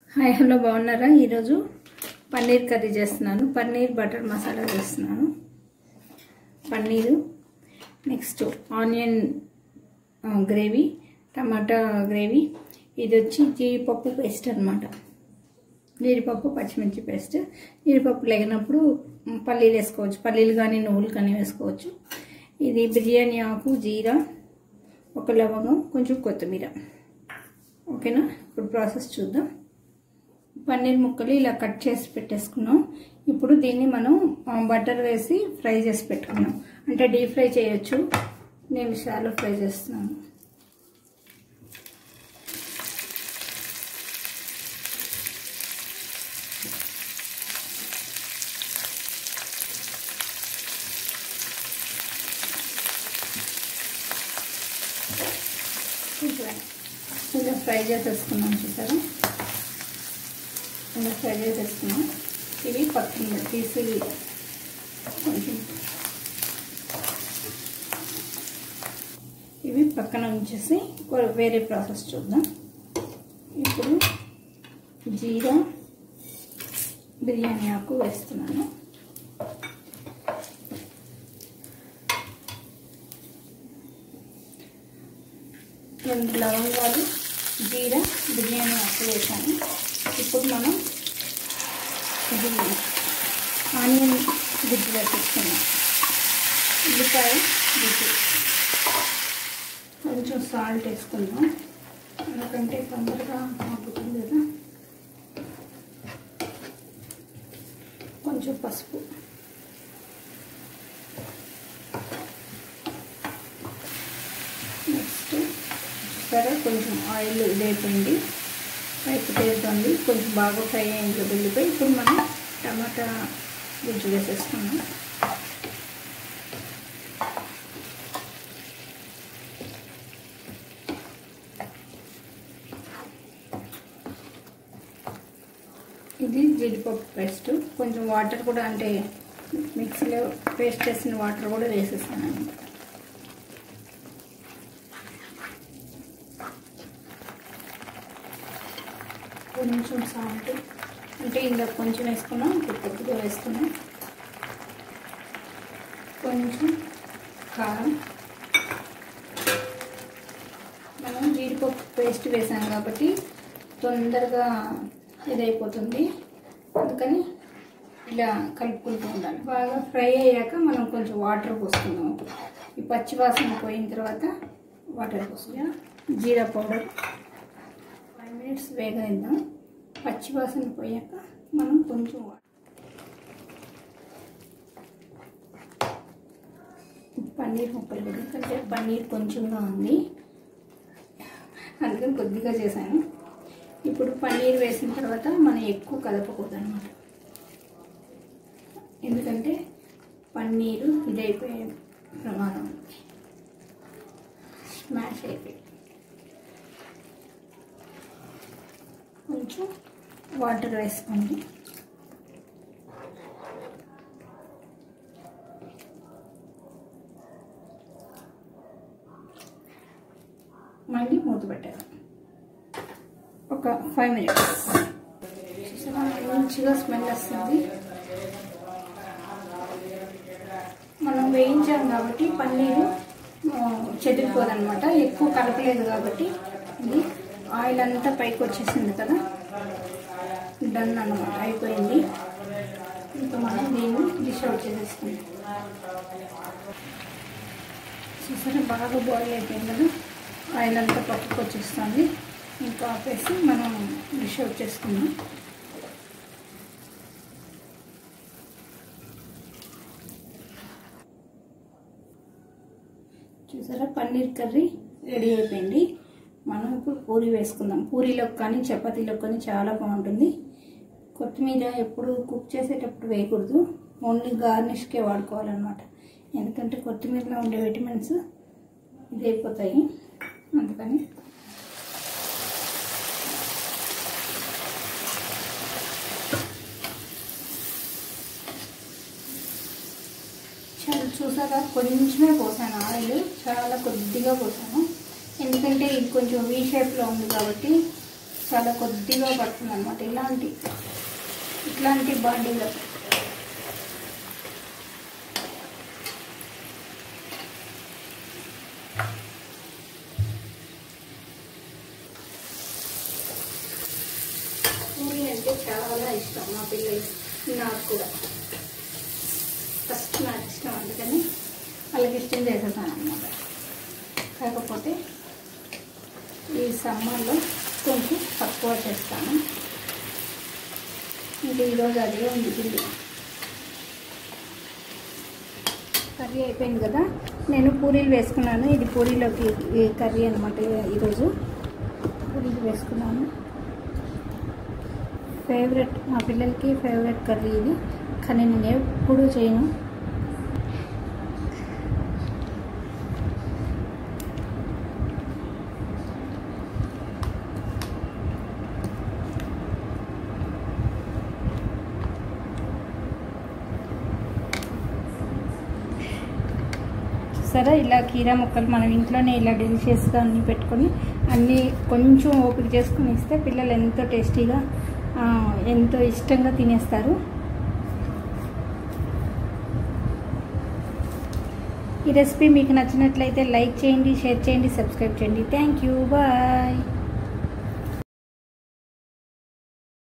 hi hello బాగున్నారా ఈరోజు paneer curry చేస్తున్నాను పన్నీర్ బటర్ మసాలా చేస్తున్నాను పన్నీరు నెక్స్ట్ ఆనియన్ ఆ, గ్రేవీ టమాటా గ్రేవీ ఇది వచ్చి జీడిపప్పు పేస్ట్ అనమాట జీడిపప్పు పచ్చిమిర్చి పేస్ట్ జీడిపప్పు లేనప్పుడు మ్, పల్లీలు వేసుకోవచ్చు పల్లీలు కానీ నువ్వులు కానీ వేసుకోవచ్చు ఇది బిర్యానీ ఆకు జీరా ఒక లవంగం కొంచెం కొత్తిమీర ఓకేనా ఇప్పుడు ప్రాసెస్ చూద్దాం పన్నీర్ ముక్కలు ఇలా కట్ చేసి పెట్టేసుకున్నాం ఇప్పుడు దీన్ని మనం ఆ, బటర్ వేసి ఫ్రై చేసి పెట్టుకున్నాం అంటే డీప్ ఫ్రై చేయొచ్చు నేను షాలో ఫ్రై చేస్తున్నాను ఇలా ఇలా ఫ్రై చేసేసుకున్నాం చూసారా ఇలా ఫ్రై చేసేసుకున్నాం ఇవి పక్కన తీసి కొంచెం ఇవి పక్కన ఉంచేసి కొ- వేరే ప్రాసెస్ చూద్దాం ఇప్పుడు జీరా బిర్యానీ ఆకు వేస్తున్నాను రెండు లవంగాలు జీరా బిర్యానీ ఆకు వేసాను ఇప్పుడు మనం ఇది ఆనియన్ గుజ్జు వేసేసుకున్నాం ఉల్లిపాయ గుజ్జు కొంచెం సాల్ట్ వేసుకుందాం ఎందుకంటే తొందరగా మగ్గుతుంది కదా కొంచెం పసుపు నెక్స్ట్ సరే కొంచెం ఆయిల్ ఇదైపోయింది పైపు తేలుతుంది కొంచెం బాగా ఫ్రై అయింది వెళ్ళిపోయి ఇప్పుడు మనం టమాటా గుజ్జు వేసేసుకున్నాం ఇది జీడిపప్పు పేస్ట్ కొంచెం వాటర్ కూడా అంటే మిక్సీలో పేస్ట్ చేసిన వాటర్ కూడా వేసేసాను కొంచెం సాల్ట్ అంటే ఇందాక కొంచెం వేసుకున్నాం ఇప్పుడు కొద్దిగా వేసుకున్నాం కొంచెం కారం మనం జీడిపప్పు పేస్ట్ వేసాం కాబట్టి తొందరగా ఇదైపోతుంది అందుకని ఇలా కలుపుకుంటూ ఉండాలి బాగా ఫ్రై అయ్యాక మనం కొంచెం వాటర్ పోసుకుందాం ఈ పచ్చి వాసన పోయిన తర్వాత వాటర్ పోసుకుందాం జీరా పౌడర్ ఫైవ్ మినిట్స్ వేగనిద్దాం పచ్చి వాసన పోయాక మనం కొంచెం వా- పన్నీర్ ముక్కలు కూడా ఎందుకంటే పన్నీర్ కొంచెంగా ఉంది అందుకని కొద్దిగా చేశాను ఇప్పుడు పన్నీర్ వేసిన తర్వాత మనం ఎక్కువ కలపకూడదు అనమాట ఎందుకంటే పన్నీరు ఇదైపోయే ప్రమాదం ఉంది స్మాష్ అయిపోయి కొంచెం వాటర్ వేసుకోండి మళ్ళీ మూత పెట్టారు ఒక ఫైవ్ మినిట్స్ చూసారా మంచిగా స్మెల్ వస్తుంది మనం వేయించాం కాబట్టి పన్నీరు చెదిరిపోదనమాట ఎక్కువ కలపలేదు కాబట్టి ఇది ఆయిల్ అంతా పైకి వచ్చేసింది కదా డన్ అనమాట అయిపోయింది ఇంకా మనం దీన్ని డిష్ అవుట్ చేసేసుకుందాం చూసారా బాగా బాయిల్ అయిపోయింది కదా ఆయిల్ అంతా పక్కకు వచ్చేస్తుంది ఇంకా ఆపేసి మనం డిష్ అవుట్ చేసుకుందాం చూసారా పన్నీర్ కర్రీ రెడీ అయిపోయింది మనం ఇప్పుడు పూరి వేసుకుందాం పూరీలోకి కానీ చపాతీలోకి కానీ చాలా బాగుంటుంది కొత్తిమీర ఎప్పుడు కుక్ చేసేటప్పుడు వేయకూడదు ఓన్లీ గార్నిష్కే వాడుకోవాలన్నమాట ఎందుకంటే కొత్తిమీరలో ఉండే విటమిన్స్ ఇదైపోతాయి అందుకని చాలా చూసారా కొంచెమే పోసాను ఆయిల్ చాలా కొద్దిగా పోసాను ఎందుకంటే ఇది కొంచెం వీ షేప్లో ఉంది కాబట్టి చాలా కొద్దిగా పడుతుంది అనమాట ఇలాంటి ఇట్లాంటి బాండీలో పూరి అంటే చాలా ఇష్టం మా పిల్లలు నాకు కూడా ఫస్ట్ నాకు ఇష్టం అందుకని వాళ్ళకి ఇష్టం చేసేసాను అనమాట కాకపోతే ఈ సమ్మర్లో కొంచెం తక్కువ చేస్తాను ఇంకా ఈరోజు అదే ఉంది పిండి కర్రీ అయిపోయింది కదా నేను పూరీలు వేసుకున్నాను ఇది పూరీలోకి ఈ కర్రీ అనమాట ఈరోజు పూరీలు వేసుకున్నాను ఫేవరెట్ మా పిల్లలకి ఫేవరెట్ కర్రీ ఇది కానీ నేను ఎప్పుడు చేయను సరే ఇలా కీరా ముక్కలు మనం ఇంట్లోనే ఇలా డెలిషియస్గా అన్నీ పెట్టుకొని అన్నీ కొంచెం ఓపిక చేసుకుని ఇస్తే పిల్లలు ఎంతో టేస్టీగా ఆ, ఎంతో ఇష్టంగా తినేస్తారు ఈ రెసిపీ మీకు నచ్చినట్లయితే లైక్ చేయండి షేర్ చేయండి సబ్స్క్రైబ్ చేయండి థ్యాంక్ యూ బాయ్